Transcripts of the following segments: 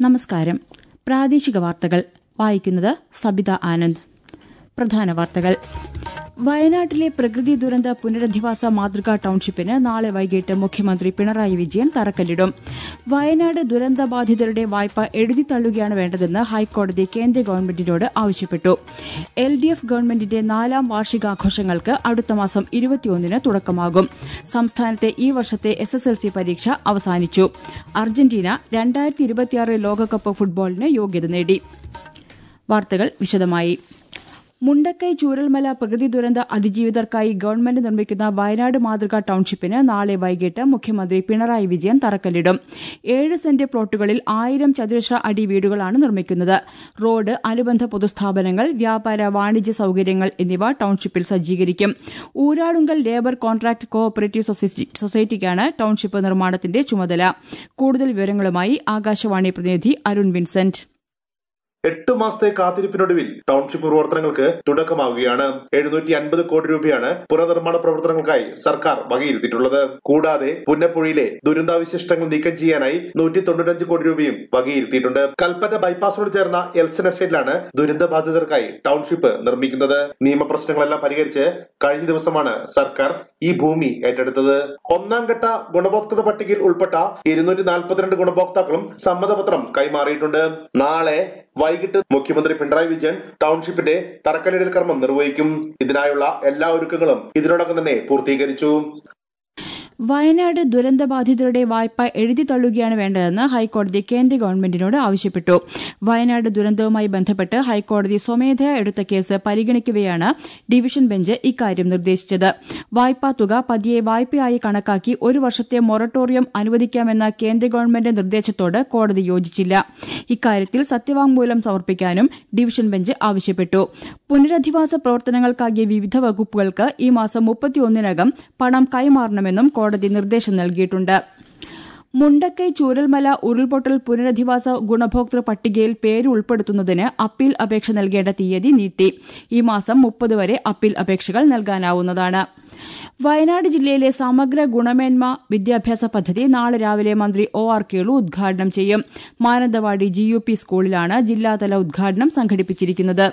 നമസ്കാരം പ്രാദേശിക വാർത്തകൾ വായിക്കുന്നത് സബിത ആനന്ദ് പ്രധാന വാർത്തകൾ വയനാട്ടിലെ പ്രകൃതി ദുരന്ത പുനരധിവാസ മാതൃകാ ടൌൺഷിപ്പിന് നാളെ വൈകിട്ട് മുഖ്യമന്ത്രി പിണറായി വിജയൻ തറക്കല്ലിടും വയനാട് ദുരന്തബാധിതരുടെ വായ്പ എഴുതിത്തള്ളുകയാണ് വേണ്ടതെന്ന് ഹൈക്കോടതി കേന്ദ്ര ഗവൺമെന്റിനോട് ആവശ്യപ്പെട്ടു എൽ ഡി എഫ് ഗവൺമെന്റിന്റെ നാലാം വാർഷികാഘോഷങ്ങൾക്ക് അടുത്ത മാസം ഇരുപത്തിയൊന്നിന് തുടക്കമാകും സംസ്ഥാനത്തെ ഈ വർഷത്തെ എസ് എസ് എൽ സി പരീക്ഷ അവസാനിച്ചു അർജന്റീന രണ്ടായിരത്തി ഇരുപത്തിയാറ് ലോകകപ്പ് ഫുട്ബോളിന് യോഗ്യത നേടി വാർത്തകൾ വിശദമായി മുണ്ടക്കൈ ചൂരൽമല പ്രകൃതി ദുരന്ത അതിജീവിതർക്കായി ഗവൺമെന്റ് നിർമ്മിക്കുന്ന വയനാട് മാതൃകാ ടൌൺഷിപ്പിന് നാളെ വൈകിട്ട് മുഖ്യമന്ത്രി പിണറായി വിജയൻ തറക്കല്ലിടും ഏഴ് സെന്റ് പ്ലോട്ടുകളിൽ ആയിരം ചതുരശ്ര അടി വീടുകളാണ് നിർമ്മിക്കുന്നത് റോഡ് അനുബന്ധ പൊതുസ്ഥാപനങ്ങൾ വ്യാപാര വാണിജ്യ സൌകര്യങ്ങൾ എന്നിവ ടൌൺഷിപ്പിൽ സജ്ജീകരിക്കും Uralungal labour contract co operative സൊസൈറ്റിക്കാണ് ടൌൺഷിപ്പ് നിർമ്മാണത്തിന്റെ ചുമതല കൂടുതൽ വിവരങ്ങളുമായി ആകാശവാണി പ്രതിനിധി അരുൺ വിൻസെന്റ് എട്ട് മാസത്തെ കാത്തിരിപ്പിനൊടുവിൽ ടൌൺഷിപ്പ് പ്രവർത്തനങ്ങൾക്ക് തുടക്കമാവുകയാണ് എഴുന്നൂറ്റി അൻപത് കോടി രൂപയാണ് പുനർനിർമ്മാണ പ്രവർത്തനങ്ങൾക്കായി സർക്കാർ വകയിരുത്തിയിട്ടുള്ളത് കൂടാതെ പുന്നപ്പുഴയിലെ ദുരന്താവശിഷ്ടങ്ങൾ നീക്കം ചെയ്യാനായി നൂറ്റി തൊണ്ണൂറ്റഞ്ച് കോടി രൂപയും വകയിരുത്തിയിട്ടുണ്ട് കൽപ്പറ്റ ബൈപ്പാസിനോട് ചേർന്ന എൽസൺ എസ്റ്റേറ്റിലാണ് ദുരന്തബാധിതർക്കായി ടൌൺഷിപ്പ് നിർമ്മിക്കുന്നത് നിയമപ്രശ്നങ്ങളെല്ലാം പരിഹരിച്ച് കഴിഞ്ഞ ദിവസമാണ് സർക്കാർ ഈ ഭൂമി ഏറ്റെടുത്തത് ഒന്നാം ഘട്ട ഗുണഭോക്തൃ പട്ടികയിൽ ഉൾപ്പെട്ട ഇരുന്നൂറ്റി നാൽപ്പത്തിരണ്ട് ഗുണഭോക്താക്കളും സമ്മതപത്രം കൈമാറിയിട്ടുണ്ട് നാളെ വൈകിട്ട് മുഖ്യമന്ത്രി പിണറായി വിജയൻ ടൌൺഷിപ്പിന്റെ തറക്കല്ലിടൽ കർമ്മം നിർവഹിക്കും ഇതിനായുള്ള എല്ലാ ഒരുക്കങ്ങളും ഇതിനോടകം തന്നെ പൂർത്തീകരിച്ചു വയനാട് ദുരന്തബാധിതരുടെ വായ്പ എഴുതിത്തള്ളുകയാണ് വേണ്ടതെന്ന് ഹൈക്കോടതി കേന്ദ്ര ഗവൺമെന്റിനോട് ആവശ്യപ്പെട്ടു വയനാട് ദുരന്തവുമായി ബന്ധപ്പെട്ട് ഹൈക്കോടതി സ്വമേധയാ എടുത്ത കേസ് പരിഗണിക്കവെയാണ് ഡിവിഷൻ ബെഞ്ച് ഇക്കാര്യം നിർദ്ദേശിച്ചത് വായ്പാ തുക പതിയെ വായ്പയായി കണക്കാക്കി ഒരു വർഷത്തെ മൊറട്ടോറിയം അനുവദിക്കാമെന്ന കേന്ദ്ര ഗവൺമെന്റ് നിർദ്ദേശത്തോട് കോടതി യോജിച്ചില്ല ഇക്കാര്യത്തിൽ സത്യവാങ്മൂലം സമർപ്പിക്കാനും ഡിവിഷൻ ബെഞ്ച് ആവശ്യപ്പെട്ടു പുനരധിവാസ പ്രവർത്തനങ്ങൾക്കാകിയ വിവിധ വകുപ്പുകൾക്ക് ഈ മാസം മുപ്പത്തിയൊന്നിനകം പണം കൈമാറണമെന്നും കോടതി നിർദ്ദേശം നൽകിയിട്ടുണ്ട് മുണ്ടക്കൈ ചൂരൽമല ഉരുൾപൊട്ടൽ പുനരധിവാസ ഗുണഭോക്തൃ പട്ടികയിൽ പേര് ഉൾപ്പെടുത്തുന്നതിന് അപ്പീൽ അപേക്ഷ നൽകേണ്ട തീയതി നീട്ടി ഈ മാസം മുപ്പത് വരെ അപ്പീൽ അപേക്ഷകൾ നൽകാനാവുന്നതാണ് വയനാട് ജില്ലയിലെ സമഗ്ര ഗുണമേന്മ വിദ്യാഭ്യാസ പദ്ധതി നാളെ രാവിലെ മന്ത്രി ഒ ആർ കേളു ഉദ്ഘാടനം ചെയ്യും മാനന്തവാടി ജി യു പി സ്കൂളിലാണ് ജില്ലാതല ഉദ്ഘാടനം സംഘടിപ്പിച്ചിരിക്കുന്നത്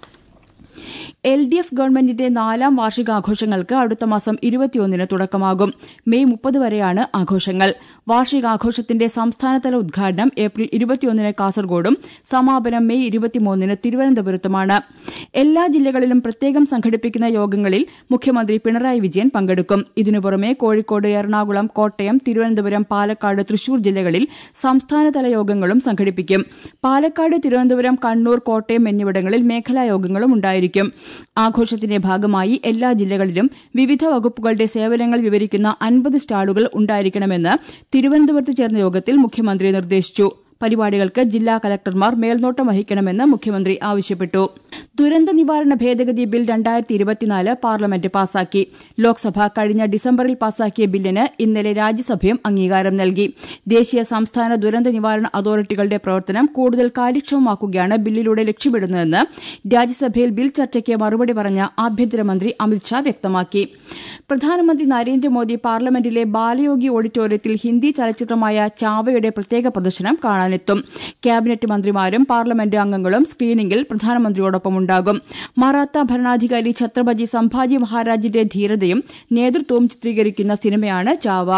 എൽ ഡി എഫ് ഗവൺമെന്റിന്റെ നാലാം വാർഷികാഘോഷങ്ങൾക്ക് അടുത്ത മാസം ഇരുപത്തിയൊന്നിന് തുടക്കമാകും മെയ് മുപ്പത് വരെയാണ് ആഘോഷങ്ങൾ വാർഷികാഘോഷത്തിന്റെ സംസ്ഥാനതല ഉദ്ഘാടനം ഏപ്രിൽ ഇരുപത്തിയൊന്നിന് കാസർഗോഡും സമാപനം മെയ് ഇരുപത്തിമൂന്നിന് തിരുവനന്തപുരത്തുമാണ് എല്ലാ ജില്ലകളിലും പ്രത്യേകം സംഘടിപ്പിക്കുന്ന യോഗങ്ങളിൽ മുഖ്യമന്ത്രി പിണറായി വിജയൻ പങ്കെടുക്കും ഇതിനു പുറമെ കോഴിക്കോട് എറണാകുളം കോട്ടയം തിരുവനന്തപുരം പാലക്കാട് തൃശൂർ ജില്ലകളിൽ സംസ്ഥാനതല യോഗങ്ങളും സംഘടിപ്പിക്കും പാലക്കാട് തിരുവനന്തപുരം കണ്ണൂർ കോട്ടയം എന്നിവിടങ്ങളിൽ മേഖലാ യോഗങ്ങളും ഉണ്ടായിരിക്കും ആഘോഷത്തിന്റെ ഭാഗമായി എല്ലാ ജില്ലകളിലും വിവിധ വകുപ്പുകളുടെ സേവനങ്ങൾ വിവരിക്കുന്ന അൻപത് സ്റ്റാളുകൾ ഉണ്ടായിരിക്കണമെന്ന് തിരുവനന്തപുരത്ത് ചേർന്ന യോഗത്തിൽ മുഖ്യമന്ത്രി നിർദ്ദേശിച്ചു പരിപാടികൾക്ക് ജില്ലാ കലക്ടർമാർ മേൽനോട്ടം വഹിക്കണമെന്ന് മുഖ്യമന്ത്രി ആവശ്യപ്പെട്ടു ദുരന്ത നിവാരണ ഭേദഗതി ബിൽ രണ്ടായിരത്തി ഇരുപത്തിനാല് പാർലമെന്റ് പാസാക്കി ലോക്സഭ കഴിഞ്ഞ ഡിസംബറിൽ പാസാക്കിയ ബില്ലിന് ഇന്നലെ രാജ്യസഭയും അംഗീകാരം നൽകി ദേശീയ സംസ്ഥാന ദുരന്ത നിവാരണ അതോറിറ്റികളുടെ പ്രവർത്തനം കൂടുതൽ കാര്യക്ഷമമാക്കുകയാണ് ബില്ലിലൂടെ ലക്ഷ്യമിടുന്നതെന്ന് രാജ്യസഭയിൽ ബിൽ ചർച്ചയ്ക്ക് മറുപടി പറഞ്ഞ ആഭ്യന്തരമന്ത്രി അമിത്ഷാ വ്യക്തമാക്കി പ്രധാനമന്ത്രി നരേന്ദ്രമോദി പാർലമെന്റിലെ ബാലയോഗി ഓഡിറ്റോറിയത്തിൽ ഹിന്ദി ചലച്ചിത്രമായ ചാവയുടെ പ്രത്യേക പ്രദർശനം കാണാനെത്തും ക്യാബിനറ്റ് മന്ത്രിമാരും പാർലമെന്റ് അംഗങ്ങളും സ്ക്രീനിംഗിൽ പ്രധാനമന്ത്രിയോടൊപ്പമുണ്ടാകും മറാത്ത ഭരണാധികാരി ഛത്രപതി സംഭാജി മഹാരാജിന്റെ ധീരതയും നേതൃത്വവും ചിത്രീകരിക്കുന്ന സിനിമയാണ് ചാവ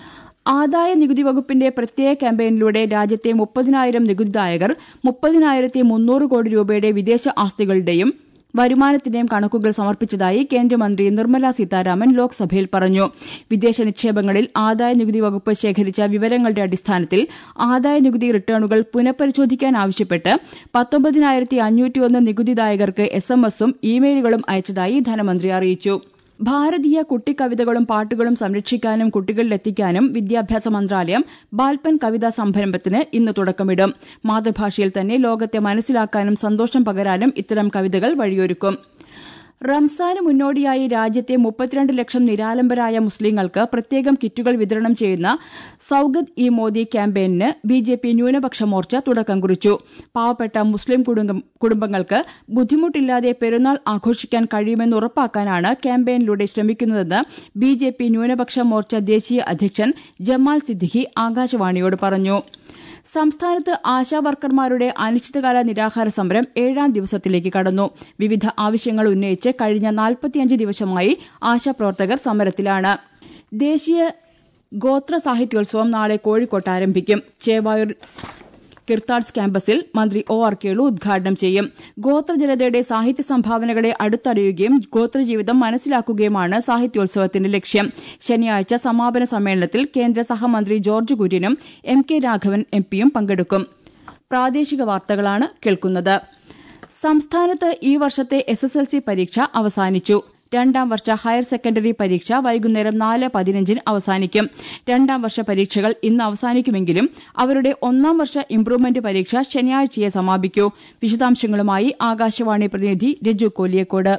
ആദായ നികുതി വകുപ്പിന്റെ പ്രത്യേക ക്യാമ്പയിനിലൂടെ രാജ്യത്തെ മുപ്പതിനായിരം നികുതിദായകർ മുപ്പതിനായിരത്തി മുന്നൂറ് കോടി രൂപയുടെ വിദേശ ആസ്തികളുടെയും വരുമാനത്തിന്റെയും കണക്കുകൾ സമർപ്പിച്ചതായി കേന്ദ്രമന്ത്രി നിർമ്മല സീതാരാമൻ ലോക്സഭയിൽ പറഞ്ഞു വിദേശ നിക്ഷേപങ്ങളിൽ ആദായ നികുതി വകുപ്പ് ശേഖരിച്ച വിവരങ്ങളുടെ അടിസ്ഥാനത്തിൽ ആദായ നികുതി റിട്ടേണുകൾ പുനഃപരിശോധിക്കാൻ ആവശ്യപ്പെട്ട് പത്തൊമ്പതിനായിരത്തി അഞ്ഞൂറ്റിയൊന്ന് നികുതിദായകർക്ക് എസ് എം എസും ഇമെയിലുകളും അയച്ചതായി ധനമന്ത്രി അറിയിച്ചു ഭാരതീയ കുട്ടിക്കവിതകളും പാട്ടുകളും സംരക്ഷിക്കാനും കുട്ടികളിലെത്തിക്കാനും വിദ്യാഭ്യാസ മന്ത്രാലയം ബാൽപൻ കവിതാ സംരംഭത്തിന് ഇന്ന് തുടക്കമിടും മാതൃഭാഷയിൽ തന്നെ ലോകത്തെ മനസ്സിലാക്കാനും സന്തോഷം പകരാനും ഇത്തരം കവിതകൾ വഴിയൊരുക്കും റംസാന് മുന്നോടിയായി രാജ്യത്തെ മുപ്പത്തിരണ്ട് ലക്ഷം നിരാലംബരായ മുസ്ലിങ്ങൾക്ക് പ്രത്യേകം കിറ്റുകൾ വിതരണം ചെയ്യുന്ന സൌഗത് ഇ മോദി ക്യാമ്പയിന് ബി ജെ പി ന്യൂനപക്ഷ മോർച്ച തുടക്കം കുറിച്ചു പാവപ്പെട്ട മുസ്ലിം കുടുംബങ്ങൾക്ക് ബുദ്ധിമുട്ടില്ലാതെ പെരുന്നാൾ ആഘോഷിക്കാൻ കഴിയുമെന്ന് ഉറപ്പാക്കാനാണ് ക്യാമ്പയിനിലൂടെ ശ്രമിക്കുന്നതെന്ന് ബി ജെ പി ന്യൂനപക്ഷ മോർച്ച ദേശീയ അധ്യക്ഷൻ ജമാൽ സിദ്ദിഖി ആകാശവാണിയോട് പറഞ്ഞു സംസ്ഥാനത്ത് ആശാവർക്കർമാരുടെ അനിശ്ചിതകാല നിരാഹാര സമരം ഏഴാം ദിവസത്തിലേക്ക് കടന്നു വിവിധ ആവശ്യങ്ങൾ ഉന്നയിച്ച് കഴിഞ്ഞ നാൽപ്പത്തിയഞ്ച് ദിവസമായി ആശാപ്രവർത്തകർ സമരത്തിലാണ് ദേശീയ ഗോത്ര സാഹിത്യോത്സവം നാളെ കോഴിക്കോട്ട് ആരംഭിക്കും ചേവായൂർ കിർത്താഡ്സ് ക്യാമ്പസിൽ മന്ത്രി ഒ ആർ കേളു ഉദ്ഘാടനം ചെയ്യും ഗോത്രജനതയുടെ സാഹിത്യ സംഭാവനകളെ അടുത്തറിയുകയും ഗോത്രജീവിതം മനസ്സിലാക്കുകയുമാണ് സാഹിത്യോത്സവത്തിന്റെ ലക്ഷ്യം ശനിയാഴ്ച സമാപന സമ്മേളനത്തിൽ കേന്ദ്ര സഹമന്ത്രി ജോർജ് കുര്യനും എം കെ രാഘവൻ എം പിയും പങ്കെടുക്കും പ്രാദേശിക വാർത്തകളാണ് കേൾക്കുന്നത് സംസ്ഥാനത്ത് ഈ വർഷത്തെ എസ് എസ് എൽ സി പരീക്ഷ അവസാനിച്ചു രണ്ടാം വർഷ ഹയർ സെക്കൻഡറി പരീക്ഷ വൈകുന്നേരം നാല് പതിനഞ്ചിന് അവസാനിക്കും രണ്ടാം വർഷ പരീക്ഷകൾ ഇന്ന് അവസാനിക്കുമെങ്കിലും അവരുടെ ഒന്നാം വർഷ ഇംപ്രൂവ്മെന്റ് പരീക്ഷ ശനിയാഴ്ചയെ സമാപിക്കൂ വിശദാംശങ്ങളുമായി ആകാശവാണി പ്രതിനിധി രജു കോലിയക്കോട്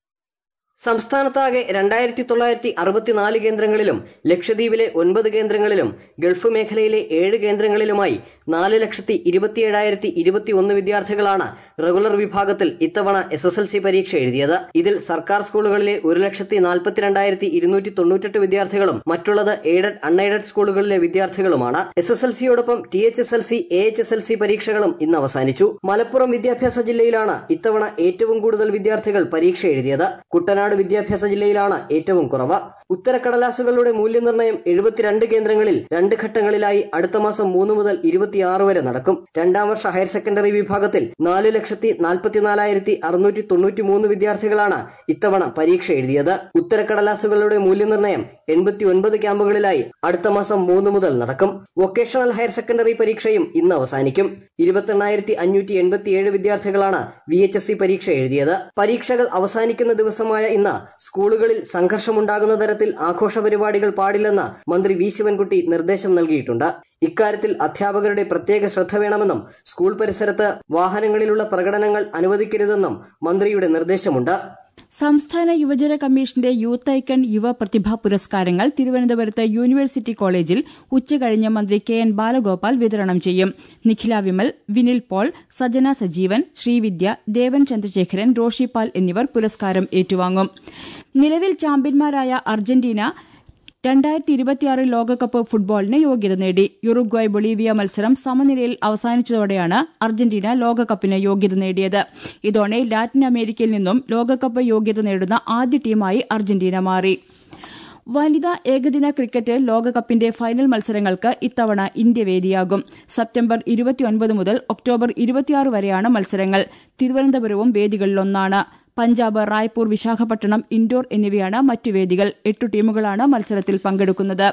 സംസ്ഥാനത്താകെ രണ്ടായിരത്തി തൊള്ളായിരത്തി അറുപത്തിനാല് കേന്ദ്രങ്ങളിലും ലക്ഷദ്വീപിലെ ഒൻപത് കേന്ദ്രങ്ങളിലും ഗൾഫ് മേഖലയിലെ ഏഴ് കേന്ദ്രങ്ങളിലുമായി നാല് ലക്ഷത്തി ഇരുപത്തിയേഴായിരത്തി ഇരുപത്തി ഒന്ന് വിദ്യാർത്ഥികളാണ് റെഗുലർ വിഭാഗത്തിൽ ഇത്തവണ എസ് എസ് എൽ സി പരീക്ഷ എഴുതിയത് ഇതിൽ സർക്കാർ സ്കൂളുകളിലെ ഒരു ലക്ഷത്തി നാൽപ്പത്തിരണ്ടായിരത്തി ഇരുന്നൂറ്റി തൊണ്ണൂറ്റെട്ട് വിദ്യാർത്ഥികളും മറ്റുള്ളത് എയ്ഡഡ് അൺഎയ്ഡഡ് സ്കൂളുകളിലെ വിദ്യാർത്ഥികളുമാണ് എസ് എസ് എൽ സിയോടൊപ്പം T H S L C A H S L C പരീക്ഷകളും ഇന്ന് അവസാനിച്ചു മലപ്പുറം വിദ്യാഭ്യാസ ജില്ലയിലാണ് ഇത്തവണ ഏറ്റവും കൂടുതൽ വിദ്യാർത്ഥികൾ പരീക്ഷ എഴുതിയത് കുട്ടനാട് വിദ്യാഭ്യാസ ജില്ലയിലാണ് ഏറ്റവും കുറവ് ഉത്തരക്കടലാസുകളുടെ മൂല്യനിർണ്ണയം എഴുപത്തിരണ്ട് കേന്ദ്രങ്ങളിൽ രണ്ട് ഘട്ടങ്ങളിലായി അടുത്ത മാസം മൂന്ന് മുതൽ ഇരുപത്തിയാറ് വരെ നടക്കും രണ്ടാം വർഷ ഹയർ സെക്കൻഡറി വിഭാഗത്തിൽ നാല് ലക്ഷത്തി നാൽപ്പത്തിനാലായിരത്തി അറുന്നൂറ്റി തൊണ്ണൂറ്റി മൂന്ന് വിദ്യാർത്ഥികളാണ് ഇത്തവണ പരീക്ഷ എഴുതിയത് ഉത്തരക്കടലാസുകളുടെ മൂല്യനിർണ്ണയം എൺപത്തി ഒൻപത് ക്യാമ്പുകളിലായി അടുത്ത മാസം മൂന്ന് മുതൽ നടക്കും വൊക്കേഷണൽ ഹയർ സെക്കൻഡറി പരീക്ഷയും ഇന്ന് അവസാനിക്കും ഇരുപത്തെണ്ണായിരത്തി അഞ്ഞൂറ്റി എൺപത്തിയേഴ് വിദ്യാർത്ഥികളാണ് വി എച്ച് എസ് സി പരീക്ഷ എഴുതിയത് പരീക്ഷകൾ അവസാനിക്കുന്ന ദിവസമായ ഇന്ന് സ്കൂളുകളിൽ സംഘർഷമുണ്ടാകുന്ന തരത്തിൽ ആഘോഷ പരിപാടികൾ പാടില്ലെന്ന് മന്ത്രി വി ശിവൻകുട്ടി നിർദ്ദേശം നൽകിയിട്ടുണ്ട് ഇക്കാര്യത്തിൽ അധ്യാപകരുടെ പ്രത്യേക ശ്രദ്ധ വേണമെന്നും സ്കൂൾ പരിസരത്ത് വാഹനങ്ങളിലുള്ള പ്രകടനങ്ങൾ അനുവദിക്കരുതെന്നും മന്ത്രിയുടെ നിർദ്ദേശമുണ്ട് സംസ്ഥാന യുവജന കമ്മീഷന്റെ യൂത്ത് ഐക്കൺ യുവ പ്രതിഭാ പുരസ്കാരങ്ങൾ തിരുവനന്തപുരത്ത് യൂണിവേഴ്സിറ്റി കോളേജിൽ ഉച്ചകഴിഞ്ഞ് മന്ത്രി കെ എൻ ബാലഗോപാൽ വിതരണം ചെയ്യും നിഖില വിമൽ വിനിൽ പോൾ സജന സജീവൻ ശ്രീവിദ്യ ദേവൻ ചന്ദ്രശേഖരൻ റോഷി പാൽ എന്നിവർ പുരസ്കാരം ഏറ്റുവാങ്ങും നിലവിൽ ചാമ്പ്യന്മാരായ അർജന്റീന രണ്ടായിരത്തി ഇരുപത്തിയാറിൽ ലോകകപ്പ് ഫുട്ബോളിന് യോഗ്യത നേടി യുറുഗ്വായ് ബൊളീവിയ മത്സരം സമനിലയിൽ അവസാനിച്ചതോടെയാണ് അർജന്റീന ലോകകപ്പിന് യോഗ്യത നേടിയത് ഇതോടെ ലാറ്റിൻ അമേരിക്കയിൽ നിന്നും ലോകകപ്പ് യോഗ്യത നേടുന്ന ആദ്യ ടീമായി അർജന്റീന മാറി വനിതാ ഏകദിന ക്രിക്കറ്റ് ലോകകപ്പിന്റെ ഫൈനൽ മത്സരങ്ങൾക്ക് ഇത്തവണ ഇന്ത്യ വേദിയാകും സെപ്റ്റംബർ ഇരുപത്തിയൊൻപത് മുതൽ ഒക്ടോബർ ഇരുപത്തിയാറ് വരെയാണ് മത്സരങ്ങൾ തിരുവനന്തപുരവും വേദികളിലൊന്നാണ് പഞ്ചാബ് റായ്പൂർ വിശാഖപട്ടണം ഇൻഡോർ എന്നിവയാണ് മറ്റു വേദികൾ എട്ടു ടീമുകളാണ് മത്സരത്തിൽ പങ്കെടുക്കുന്നത്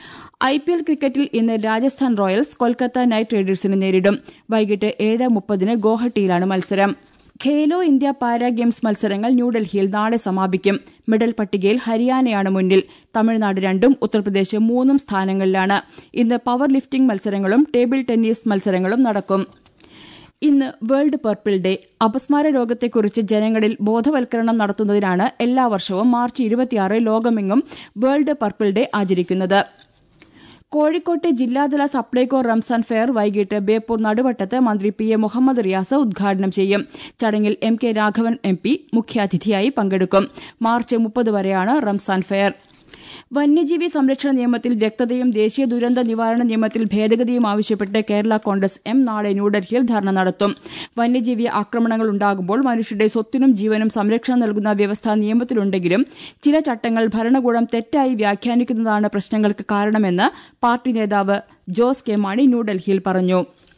ഐ പി എൽ ക്രിക്കറ്റിൽ ഇന്ന് രാജസ്ഥാൻ റോയൽസ് കൊൽക്കത്ത നൈറ്റ് റൈഡേഴ്സിനെ നേരിടും വൈകിട്ട് ഏഴ് മുപ്പതിന് ഗോഹട്ടിയിലാണ് മത്സരം ഖേലോ ഇന്ത്യ പാരാ ഗെയിംസ് മത്സരങ്ങൾ ന്യൂഡൽഹിയിൽ നാളെ സമാപിക്കും മെഡൽ പട്ടികയിൽ ഹരിയാനയാണ് മുന്നിൽ തമിഴ്നാട് രണ്ടും ഉത്തർപ്രദേശ് മൂന്നും സ്ഥാനങ്ങളിലാണ് ഇന്ന് പവർ ലിഫ്റ്റിംഗ് മത്സരങ്ങളും ടേബിൾ ടെന്നീസ് മത്സരങ്ങളും നടക്കും ഇന്ന് വേൾഡ് പർപ്പിൾ ഡേ അപസ്മാര രോഗത്തെക്കുറിച്ച് ജനങ്ങളിൽ ബോധവൽക്കരണം നടത്തുന്നതിനാണ് എല്ലാ വർഷവും മാർച്ച് ഇരുപത്തിയാറ് ലോകമെങ്ങും വേൾഡ് പർപ്പിൾ ഡേ ആചരിക്കുന്നത് കോഴിക്കോട്ട് ജില്ലാതല സപ്ലൈകോ റംസാൻ ഫെയർ വൈകിട്ട് ബേപ്പൂർ നടുവട്ടത്ത് മന്ത്രി പി എ മുഹമ്മദ് റിയാസ് ഉദ്ഘാടനം ചെയ്യും ചടങ്ങിൽ M K Raghavan M P മുഖ്യാതിഥിയായി പങ്കെടുക്കും മാർച്ച് മുപ്പത് വരെയാണ് റംസാൻ ഫെയർ വന്യജീവി സംരക്ഷണ നിയമത്തിൽ വ്യക്തതയും ദേശീയ ദുരന്ത നിവാരണ നിയമത്തിൽ ഭേദഗതിയും ആവശ്യപ്പെട്ട് കേരള കോൺഗ്രസ് എം നാളെ ന്യൂഡൽഹിയിൽ ധർണ നടത്തും വന്യജീവി ആക്രമണങ്ങൾ ഉണ്ടാകുമ്പോൾ മനുഷ്യരുടെ സ്വത്തിനും ജീവനും സംരക്ഷണം നൽകുന്ന വ്യവസ്ഥ നിയമത്തിലുണ്ടെങ്കിലും ചില ചട്ടങ്ങൾ ഭരണകൂടം തെറ്റായി വ്യാഖ്യാനിക്കുന്നതാണ് പ്രശ്നങ്ങൾക്ക് കാരണമെന്ന് പാർട്ടി നേതാവ് ജോസ് കെ മാണി ന്യൂഡൽഹിയിൽ പറഞ്ഞു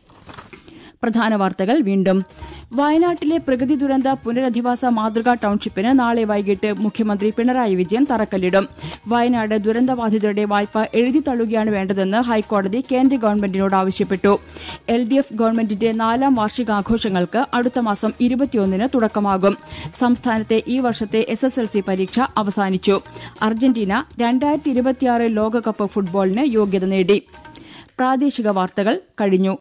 പ്രധാന വാർത്തകൾ വീണ്ടും വയനാട്ടിലെ പ്രകൃതി ദുരന്ത പുനരധിവാസ മാതൃകാ ടൌൺഷിപ്പിന് നാളെ വൈകിട്ട് മുഖ്യമന്ത്രി പിണറായി വിജയൻ തറക്കല്ലിടും വയനാട് ദുരന്തബാധിതരുടെ വായ്പ എഴുതി തള്ളുകയാണ് വേണ്ടതെന്ന് ഹൈക്കോടതി കേന്ദ്ര ഗവൺമെന്റിനോട് ആവശ്യപ്പെട്ടു എൽ ഡി എഫ് ഗവൺമെന്റിന്റെ നാലാം വാർഷികാഘോഷങ്ങൾക്ക് അടുത്ത മാസം ഇരുപത്തിയൊന്നിന് തുടക്കമാകും സംസ്ഥാനത്തെ ഈ വർഷത്തെ എസ് എസ് എൽ സി പരീക്ഷ അവസാനിച്ചു അർജന്റീന രണ്ടായിരത്തി ഇരുപത്തിയാറ് ലോകകപ്പ് ഫുട്ബോളിന് യോഗ്യത നേടി പ്രാദേശിക വാർത്തകൾ കഴിഞ്ഞു